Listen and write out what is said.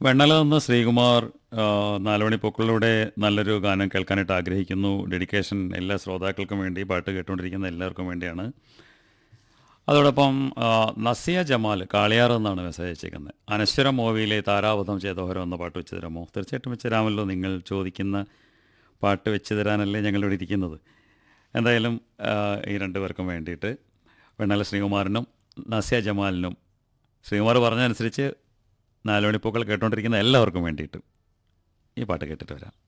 വെണ്ണല നിന്ന് ശ്രീകുമാർ ആ, നാലുമണി പൂക്കളിലൂടെ നല്ലൊരു ഗാനം കേൾക്കാനായിട്ട് ആഗ്രഹിക്കുന്നു ഡെഡിക്കേഷൻ എല്ലാ ശ്രോതാക്കൾക്കും വേണ്ടി പാട്ട് കേട്ടുകൊണ്ടിരിക്കുന്ന എല്ലാവർക്കും വേണ്ടിയാണ് അതോടൊപ്പം ആ, നസിയ ജമാൽ കാളിയാർ എന്നാണ് മെസ്സേജ് അയച്ചേക്കുന്നത് അനശ്വര മൂവിയിലെ താരാവധം ചേതോഹരം എന്ന പാട്ട് വെച്ച് തരാമോ തീർച്ചയായിട്ടും വെച്ച് തരാമല്ലോ നിങ്ങൾ ചോദിക്കുന്ന പാട്ട് വെച്ച് തരാനല്ലേ ഞങ്ങളിവിടെ ഇരിക്കുന്നത് എന്തായാലും ആ, ഈ രണ്ടു പേർക്കും വേണ്ടിയിട്ട് വെണ്ണല ശ്രീകുമാറിനും നസിയ ജമാലിനും ശ്രീകുമാർ പറഞ്ഞതനുസരിച്ച് നാലുമണിപ്പൂക്കൾ കേട്ടുകൊണ്ടിരിക്കുന്ന എല്ലാവർക്കും വേണ്ടിയിട്ട് ഈ പാട്ട് കേട്ടിട്ട് വരാം